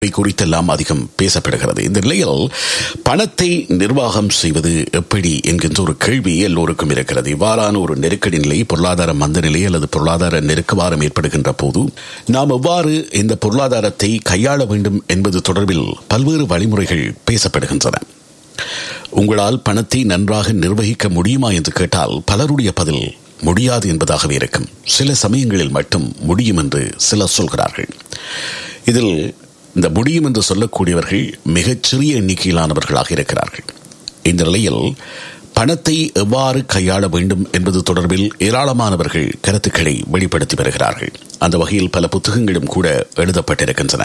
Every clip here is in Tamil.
குறித்தெல்லாம் அதிகம் பேசப்படுகிறது இந்த நிலையில் பணத்தை நிர்வாகம் செய்வது எப்படி என்கின்ற ஒரு கேள்வி எல்லோருக்கும் இருக்கிறது இவ்வாறான ஒரு நெருக்கடி நிலை பொருளாதார மந்த நிலை அல்லது பொருளாதார நெருக்கவாரம் ஏற்படுகின்ற போது நாம் எவ்வாறு இந்த பொருளாதாரத்தை கையாள வேண்டும் என்பது தொடர்பில் பல்வேறு வழிமுறைகள் பேசப்படுகின்றன உங்களால் பணத்தை நன்றாக நிர்வகிக்க முடியுமா என்று கேட்டால் பலருடைய பதில் முடியாது என்பதாகவே இருக்கும் சில சமயங்களில் மட்டும் முடியும் என்று சிலர் சொல்கிறார்கள் இதில் இந்த முடியும் என்று சொல்லக்கூடியவர்கள் மிகச்சிறிய எண்ணிக்கையிலானவர்களாக இருக்கிறார்கள் இந்த நிலையில் பணத்தை எவ்வாறு கையாள வேண்டும் என்பது தொடர்பில் ஏராளமானவர்கள் கருத்துக்களை வெளிப்படுத்தி வருகிறார்கள் அந்த வகையில் பல புத்தகங்களும் கூட எழுதப்பட்டிருக்கின்றன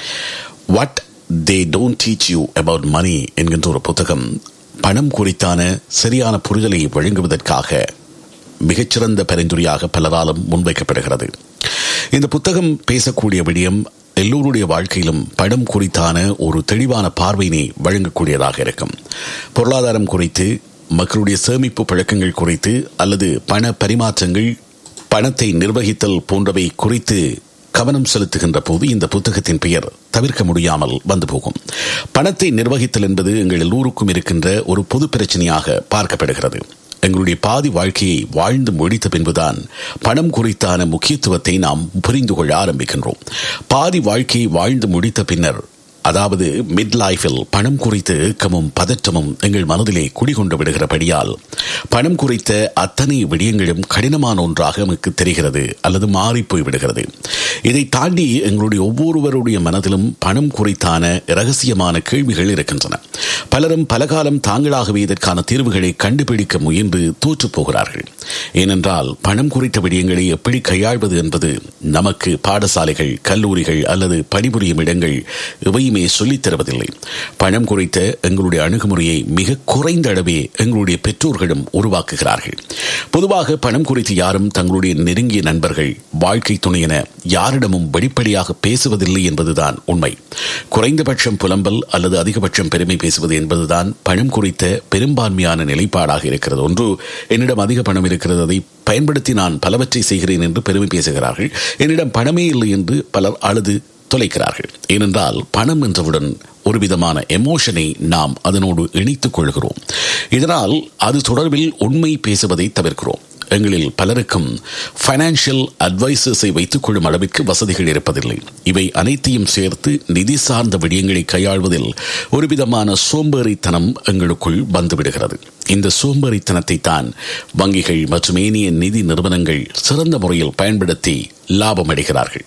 what they don't teach you about money என்கின்ற ஒரு புத்தகம் பணம் குறித்தான சரியான புரிதலை வழங்குவதற்காக மிகச்சிறந்த பரிந்துரையாக பலராலும் முன்வைக்கப்படுகிறது இந்த புத்தகம் பேசக்கூடிய விடயம் எல்லோருடைய வாழ்க்கையிலும் பணம் குறித்தான ஒரு தெளிவான பார்வையினை வழங்கக்கூடியதாக இருக்கும் பொருளாதாரம் குறித்து மக்களுடைய சேமிப்பு பழக்கங்கள் குறித்து அல்லது பண பரிமாற்றங்கள் பணத்தை நிர்வகித்தல் போன்றவை குறித்து கவனம் செலுத்துகின்ற போது இந்த புத்தகத்தின் பெயர் தவிர்க்க முடியாமல் வந்து போகும் பணத்தை நிர்வகித்தல் என்பது எங்கள் எல்லோருக்கும் இருக்கின்ற ஒரு பொது பிரச்சனையாக பார்க்கப்படுகிறது எங்களுடைய பாதி வாழ்க்கையை வாழ்ந்து முடித்த பின்புதான் பணம் குறித்தான முக்கியத்துவத்தை நாம் புரிந்து கொள்ள ஆரம்பிக்கின்றோம் பாதி வாழ்க்கையை வாழ்ந்து முடித்த பின்னர் அதாவது மிட் லைஃபில் பணம் குறித்த ஏக்கமும் பதற்றமும் எங்கள் மனதிலே குடிகொண்டு விடுகிறபடியால் பணம் குறித்த அத்தனை விடயங்களும் கடினமான ஒன்றாக நமக்கு தெரிகிறது அல்லது மாறிப்போய் விடுகிறது இதை தாண்டி எங்களுடைய ஒவ்வொருவருடைய மனதிலும் பணம் குறித்தான இரகசியமான கேள்விகள் இருக்கின்றன பலரும் பலகாலம் தாங்களாகவே இதற்கான தீர்வுகளை கண்டுபிடிக்க முயன்று தோற்று போகிறார்கள் ஏனென்றால் பணம் குறித்த விடயங்களை எப்படி கையாள்வது என்பது நமக்கு பாடசாலைகள் கல்லூரிகள் அல்லது பணிபுரியும் இடங்கள் இவையுமே சொல்லித் தருவதில்லை பணம் குறித்த எங்களுடைய அணுகுமுறையை மிக குறைந்த அளவே எங்களுடைய பெற்றோர்களும் உருவாக்குகிறார்கள் பொதுவாக பணம் குறித்து யாரும் தங்களுடைய நெருங்கிய நண்பர்கள் வாழ்க்கை துணை என யாரிடமும் வெளிப்படையாக பேசுவதில்லை என்பதுதான் உண்மை குறைந்தபட்சம் புலம்பல் அல்லது அதிகபட்சம் பெருமை பேசுவது என்பதுதான் பணம் குறித்த பெரும்பான்மையான நிலைப்பாடாக இருக்கிறது ஒன்று என்னிடம் அதிக பணம் இருக்கிறது அதை பயன்படுத்தி நான் பலவற்றை செய்கிறேன் என்று பெருமை பேசுகிறார்கள் என்னிடம் பணமே இல்லை என்று பலர் அழுது தொலைக்கிறார்கள் ஏனென்றால் பணம் என்றவுடன் ஒரு விதமான எமோஷனை நாம் அதனோடு இணைத்துக் கொள்கிறோம் இதனால் அது தொடர்பில் உண்மை பேசுவதை தவிர்க்கிறோம் எங்களில் பலருக்கும் பைனான்சியல் அட்வைசர்ஸை வைத்துக் கொள்ளும் அளவிற்கு வசதிகள் இருப்பதில்லை இவை அனைத்தையும் சேர்த்து நிதி சார்ந்த விடயங்களை கையாள்வதில் ஒரு விதமான சோம்பேறித்தனம் எங்களுக்குள் வந்துவிடுகிறது இந்த சோம்பேறித்தனத்தை தான் வங்கிகள் மற்றும் ஏனைய நிதி நிறுவனங்கள் சிறந்த முறையில் பயன்படுத்தி லாபம் அடைகிறார்கள்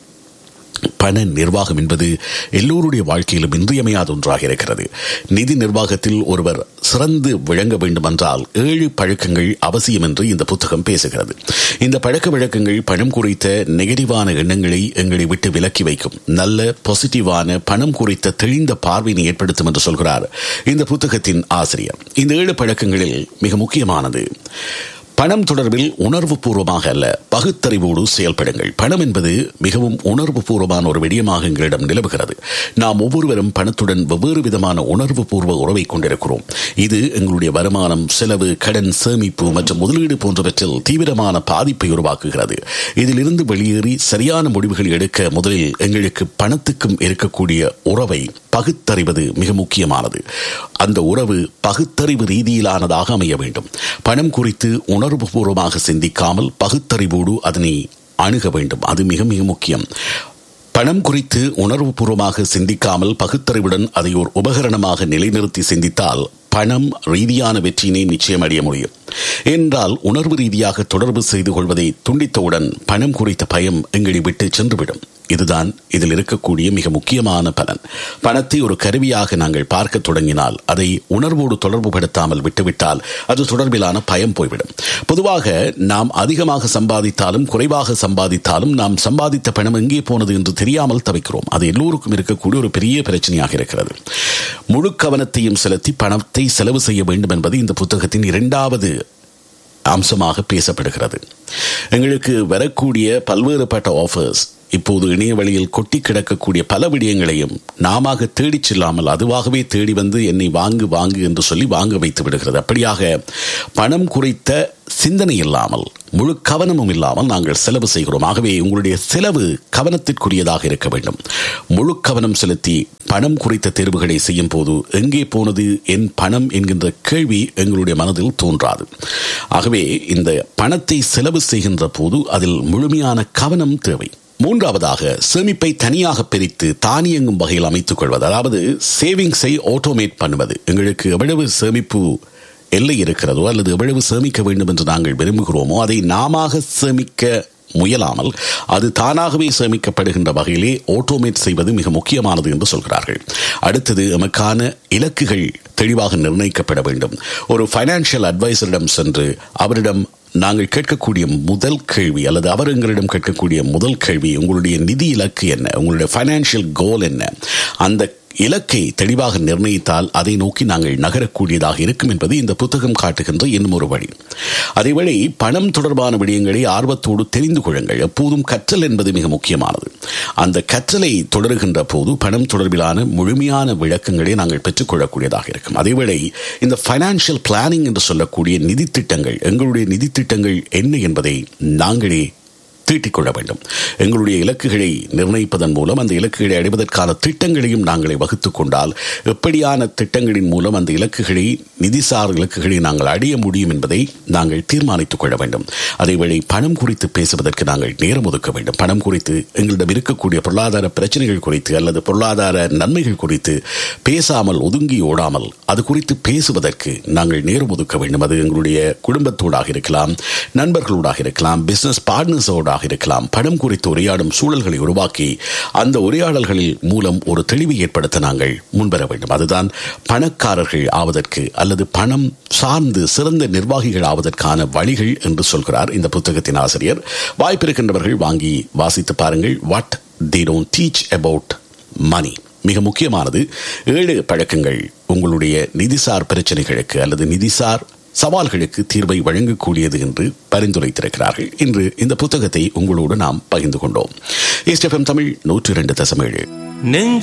பண நிர்வாகம் என்பது எல்லோருடைய வாழ்க்கையிலும் இன்றியமையாத ஒன்றாக இருக்கிறது நிதி நிர்வாகத்தில் ஒருவர் சிறந்து விளங்க வேண்டுமென்றால் ஏழு பழக்கங்கள் அவசியம் என்று இந்த புத்தகம் பேசுகிறது இந்த பழக்க வழக்கங்கள் பணம் குறித்த நெகட்டிவான எண்ணங்களை எங்களை விட்டு விலக்கி வைக்கும் நல்ல பாசிட்டிவான பணம் குறித்த தெளிந்த பார்வையினை ஏற்படுத்தும் என்று சொல்கிறார் இந்த புத்தகத்தின் ஆசிரியர் இந்த ஏழு பழக்கங்களில் மிக முக்கியமானது பணம் தொடர்பில் உணர்வு பூர்வமாக அல்ல பகுத்தறிவோடு செயல்படுங்கள் பணம் என்பது மிகவும் உணர்வு பூர்வமான ஒரு விடயமாக எங்களிடம் நிலவுகிறது நாம் ஒவ்வொருவரும் பணத்துடன் வெவ்வேறு விதமான உணர்வு பூர்வ உறவை கொண்டிருக்கிறோம் இது எங்களுடைய வருமானம் செலவு கடன் சேமிப்பு மற்றும் முதலீடு போன்றவற்றில் தீவிரமான பாதிப்பை உருவாக்குகிறது இதிலிருந்து வெளியேறி சரியான முடிவுகள் எடுக்க முதலில் எங்களுக்கு பணத்துக்கும் இருக்கக்கூடிய உறவை பகுத்தறிவது மிக முக்கியமானது அந்த உறவு பகுத்தறிவு ரீதியிலானதாக அமைய வேண்டும் பணம் குறித்து உணர்வுபூர்வமாக சிந்திக்காமல் பகுத்தறிவோடு அதனை அணுக வேண்டும் அது மிக மிக முக்கியம் பணம் குறித்து உணர்வுபூர்வமாக சிந்திக்காமல் பகுத்தறிவுடன் அதை ஒரு உபகரணமாக நிலைநிறுத்தி சிந்தித்தால் பணம் ரீதியான வெற்றியினை நிச்சயம் அடைய முடியும் என்றால் உணர்வு ரீதியாக தொடர்பு செய்து கொள்வதை துண்டித்தவுடன் பணம் குறித்த பயம் எங்களை விட்டு சென்றுவிடும் இதுதான் இதில் இருக்கக்கூடிய மிக முக்கியமான பலன் பணத்தை ஒரு கருவியாக நாங்கள் பார்க்க தொடங்கினால் அதை உணர்வோடு தொடர்பு படுத்தாமல் விட்டுவிட்டால் அது தொடர்பிலான பயம் போய்விடும் பொதுவாக நாம் அதிகமாக சம்பாதித்தாலும் குறைவாக சம்பாதித்தாலும் நாம் சம்பாதித்த பணம் எங்கே போனது என்று தெரியாமல் தவிக்கிறோம் அது எல்லோருக்கும் இருக்கக்கூடிய ஒரு பெரிய பிரச்சனையாக இருக்கிறது முழு கவனத்தையும் செலுத்தி பணத்தை செலவு செய்ய வேண்டும் என்பது இந்த புத்தகத்தின் இரண்டாவது அம்சமாக பேசப்படுகிறது எங்களுக்கு வரக்கூடிய பல்வேறுபட்ட ஆஃபர்ஸ் இப்போது இணைய வழியில் கொட்டி கிடக்கக்கூடிய பல விடயங்களையும் நாம தேடிச் செல்லாமல் அதுவாகவே தேடி வந்து என்னை வாங்கு வாங்கு என்று சொல்லி வாங்க வைத்து விடுகிறது அப்படியாக பணம் குறித்த சிந்தனை இல்லாமல் முழு கவனமும் இல்லாமல் நாங்கள் செலவு செய்கிறோம் ஆகவே உங்களுடைய செலவு கவனத்திற்குரியதாக இருக்க வேண்டும் முழு கவனம் செலுத்தி பணம் குறித்த தேர்வுகளை செய்யும் போது எங்கே போனது என் பணம் என்கின்ற கேள்வி எங்களுடைய மனதில் தோன்றாது ஆகவே இந்த பணத்தை செலவு செய்கின்ற போது அதில் முழுமையான கவனம் தேவை மூன்றாவதாக சேமிப்பை தனியாக பிரித்து தானியங்கும் வகையில் அமைத்துக் கொள்வது அதாவது சேவிங்ஸை ஆட்டோமேட் பண்ணுவது எங்களுக்கு எவ்வளவு சேமிப்பு எல்லை இருக்கிறதோ அல்லது எவ்வளவு சேமிக்க வேண்டும் என்று நாங்கள் விரும்புகிறோமோ அதை நாம சேமிக்க முயலாமல் அது தானாகவே சேமிக்கப்படுகின்ற வகையிலே ஆட்டோமேட் செய்வது மிக முக்கியமானது என்று சொல்கிறார்கள் அடுத்தது எமக்கான இலக்குகள் தெளிவாக நிர்ணயிக்கப்பட வேண்டும் ஒரு ஃபைனான்சியல் அட்வைசரிடம் சென்று அவரிடம் நாங்கள் கேட்கக்கூடிய முதல் கேள்வி அல்லது அவர் எங்களிடம் கேட்கக்கூடிய முதல் கேள்வி உங்களுடைய நிதி இலக்கு என்ன உங்களுடைய ஃபைனான்சியல் கோல் என்ன அந்த இலக்கை தெளிவாக நிர்ணயித்தால் அதை நோக்கி நாங்கள் நகரக்கூடியதாக இருக்கும் என்பது இந்த புத்தகம் காட்டுகின்ற இன்னும் ஒரு வழி அதேவேளை பணம் தொடர்பான விடயங்களை ஆர்வத்தோடு தெரிந்து கொள்ளுங்கள் எப்போதும் கற்றல் என்பது மிக முக்கியமானது அந்த கற்றலை தொடருகின்ற போது பணம் தொடர்பிலான முழுமையான விளக்கங்களை நாங்கள் பெற்றுக்கொள்ளக்கூடியதாக இருக்கும் அதேவேளை இந்த ஃபைனான்சியல் பிளானிங் என்று சொல்லக்கூடிய நிதி திட்டங்கள் எங்களுடைய நிதி திட்டங்கள் என்ன என்பதை நாங்களே தீட்டிக் கொள்ள வேண்டும் எங்களுடைய இலக்குகளை நிர்ணயிப்பதன் மூலம் அந்த இலக்குகளை அடைவதற்கான திட்டங்களையும் நாங்களே வகுத்துக் கொண்டால் எப்படியான திட்டங்களின் மூலம் அந்த இலக்குகளை நிதிசார் இலக்குகளை நாங்கள் அடைய முடியும் என்பதை நாங்கள் தீர்மானித்துக் கொள்ள வேண்டும் அதேவேளை பணம் குறித்து பேசுவதற்கு நாங்கள் நேரம் ஒதுக்க வேண்டும் பணம் குறித்து எங்களிடம் இருக்கக்கூடிய பொருளாதார பிரச்சனைகள் குறித்து அல்லது பொருளாதார நன்மைகள் குறித்து பேசாமல் ஒதுங்கி ஓடாமல் அது குறித்து பேசுவதற்கு நாங்கள் நேரம் ஒதுக்க வேண்டும் அது எங்களுடைய குடும்பத்தோடாக இருக்கலாம் நண்பர்களோடாக இருக்கலாம் பிசினஸ் பார்ட்னர்ஸோடாக இருக்கலாம் பணம் குறித்து உரையாடும் சூழல்களை உருவாக்கி அந்த உரையாடல்களில் மூலம் ஒரு தெளிவை ஏற்படுத்த நாங்கள் முன்வர வேண்டும் அதுதான் பணக்காரர்கள் ஆவதற்கு அல்லது பணம் சார்ந்து சிறந்த நிர்வாகிகள் ஆவதற்கான வழிகள் என்று சொல்கிறார் இந்த புத்தகத்தின் ஆசிரியர் வாய்ப்பிருக்கின்றவர்கள் வாங்கி வாசித்து பாருங்கள் what the don't teach about money மிக முக்கியமானது ஏழு பழக்கங்கள் உங்களுடைய நிதிசார் பிரச்சனைகளுக்கு அல்லது நிதிசார் சவால்களுக்கு தீர்வை வழங்கக்கூடியது என்று பரிந்துரைத்திருக்கிறார்கள் இன்று இந்த புத்தகத்தை உங்களோடு நாம் பகிர்ந்து கொண்டோம் எஸ்எஃப்எம் தமிழ் நூற்றி இரண்டு தசமேழு